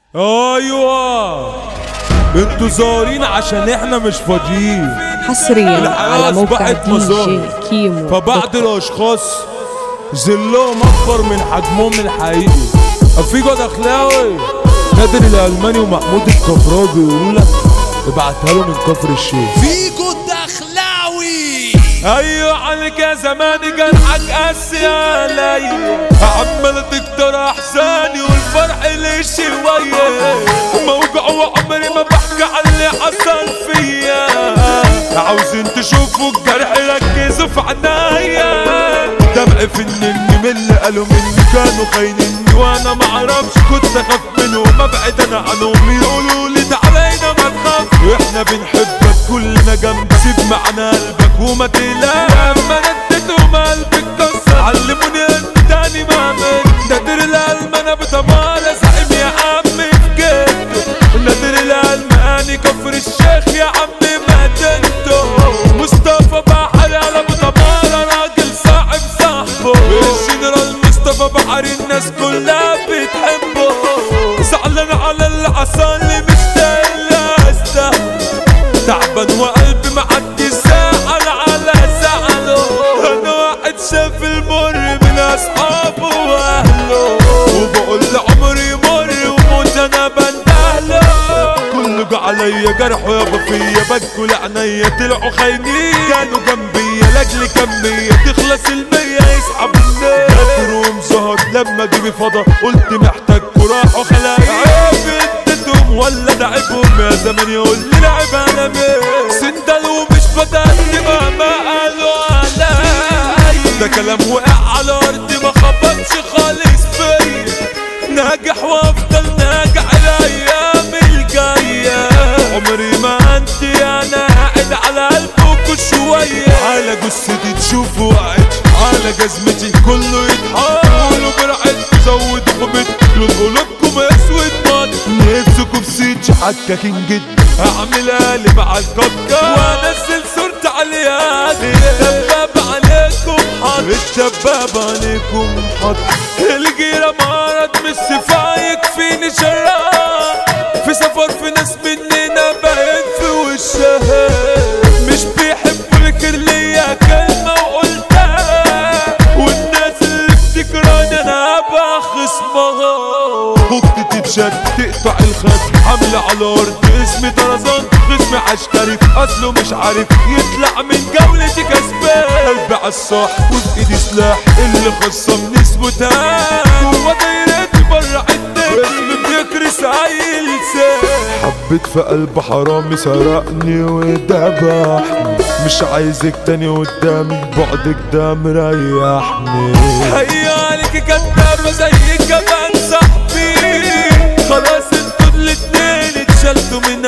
ايوه انتوا زارين عشان احنا مش فاضيين حصريا الحياة على موقع أصبحت دي مزار. جي كيمو فبعض الاشخاص ذلهم اكبر من حجمهم الحقيقي افيجو دخلاوي نادر الالماني ومحمود الكفراوي بيقولوا لك ابعتها له من كفر الشيخ فيجو الدخلاوي ايوه عليك يا زماني جرحك قاسي عليا عمال تكتر احزاني والفرح ليه شويه موجوع وعمري ما بحكي عن اللي حصل فيا عاوزين تشوفوا الجرح ركزوا في عنايا دمع في النني من اللي قالوا مني كانوا خاينيني وانا ما اعرفش كنت اخاف منهم ابعد انا عنهم يقولوا لي تعالينا ما تخاف احنا بنحبك كلنا جنبك سيب معنا قلبك وما تقلقش لما نديتهم قلبي اتكسر علموني انت تاني ما عملت نادر القلب انا بطمانة زعيم يا عمي في جده نادر الالماني كفر الشيخ يا عمي ما تنتو مصطفى بحر على ابو طمارة راجل صاحب صاحبه الجنرال مصطفى بحر الناس كلها بتحبه زعلان على اللي حصل لي مشتاق لاستهل تعبان وقلبي معدي زعل على زعله انا واحد شاف المر من اصحابه واهله وبقول لعمري مر وموت انا بندهله كله جه عليا جرح يابا فيا بكوا لعنيا طلعوا خاينين كانوا جنبي لاجل كمية تخلص المية يسحب الناس جاتهم ظهر لما جيبي فضى قلت محتاجكوا راحوا خلايا عيب اديتهم ولا لعبهم يا زمان يقول لي لعب انا مين سندل ومش بدأت مهما قالوا علي ده كلام وقع على ارضي ما خبطش خالص فيا ناجح وافضل ناجح الايام الجايه عمري ما انت انا قاعد على قلبكوا شويه على جثتي تشوفوا وقعت على جزمتي كله يضحك قولوا برعتكوا زودوا خبتكوا لون قلوبكم اسود ماضي نفسكوا بسيتش حكاكين جدا هعمل قالب على الكبكة وانزل صورتي عليها الدباب عليكم حط الدباب عليكم حط الجيرة مرض مش سفايك فيني شراء في سفر في ناس مننا باين في وشها مش بيحبوا الخير ليا كلمة وقلتها والناس اللي بتكرهني انا ابقى خصمها اختي تتشد تقطع الخد حملة على الارض اسمي طرزان خصمي عسكري اصله مش عارف يطلع من جولتي كسبان قلبي عالصاح وفي ايدي سلاح اللي خصمني اسمه تاه جوا دايرتي برا عدتي اسمي بيكرس اي لسان حبيت في قلب حرامي سرقني وذبحني مش عايزك تاني قدامي بعدك ده مريحني هيا عليك كدابة زي كمان صاحبي خلاص انتوا الاتنين اتشلتوا من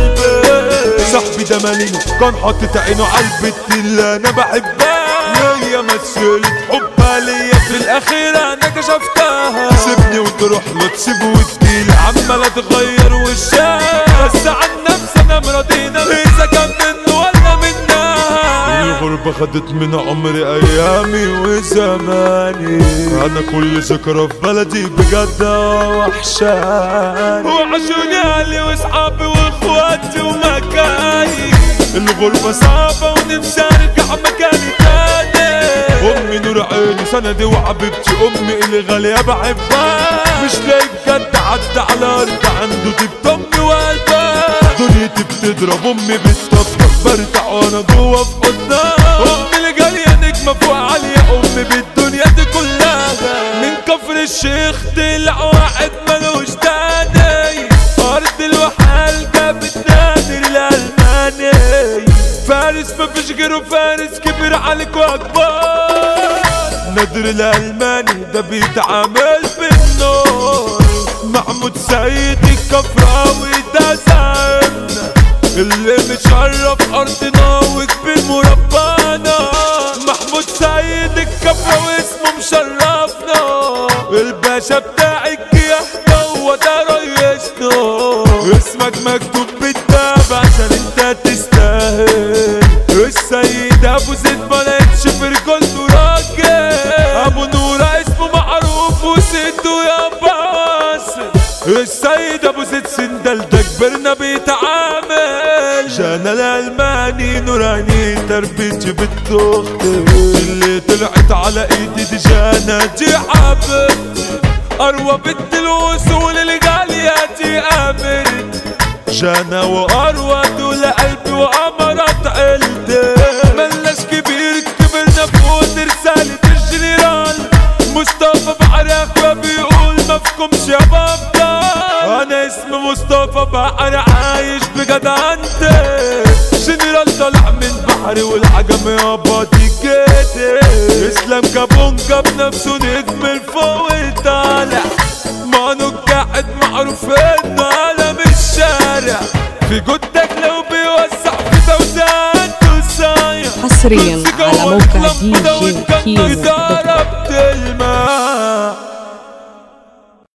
قلبي صاحبي ده مالينو كان حاطط عينه على البت اللي انا بحبها هي مثلت حبها ليا في الاخير انا كشفتها سيبني وتروح له تسيب وتجيلي عمالة تغير وشها بس عن نفسي انا مرضينا اذا كان منه ولا منها الغربة خدت من عمري ايامي وزماني انا كل ذكرى في بلدي بجد وحشاني وحشوني اهلي واصحابي واخواتي ومكاني الغربة صعبة ونفسي ارجع مكاني تاني امي نور عيني سندي وحبيبتي امي اللي غالية بحبها مش لاقي بجد عدى على ارض عنده طيب امي وقلبها دنيتي بتضرب امي بتطبطب برتاح وانا جوه في حضنها امي اللي جالية نجمة فوق عالية امي بالدنيا دي كلها من كفر الشيخ طلع واحد ملوش تاني ارض الوحال جابت نادر الالماني فارس مفيش غيره فارس كبير عليك واكبر نادر الالماني ده بيتعامل بالنور محمود سيد الكفراوي ده زعيمنا اللي مشرف ارضنا وكبير مربانا محمود سيد الكفراوي اسمه مشرفنا الباشا بتاع الجيح هو ده ريسنا اسمك مكتوب بالدهب عشان انت تستاهل السيد ابو زيد ملقتش في رجولته راجل ابو نورة اسمه معروف وسته يا باسل السيد سيد ابو زيد سندل ده كبرنا بيتعامل جانا الالماني نوراني تربيتي بنت اختي اللي طلعت على ايدي دي جانا دي حبيبتي اروى بنت الوصول الغالية دي امرت جانا واروى دول قلبي وامرت عيلتي ملناش كبير كبرنا فوق رسالة الجنرال مصطفى بعرف بيقول مفكمش يا بابا انا اسمي مصطفى بحر عايش بجدعنتي جنرال طالع من بحري والحجم يابا دي جيتي اسلام كابونجا بنفسه نجم الفوق طالع مانو قاعد معروف انه علم الشارع في جدك لو بيوسع في توزيعاته صايع حصرياً كرسي على جوه موقع الكلام DJ ده واتكلم كيمو دوت كوم. ضربت المية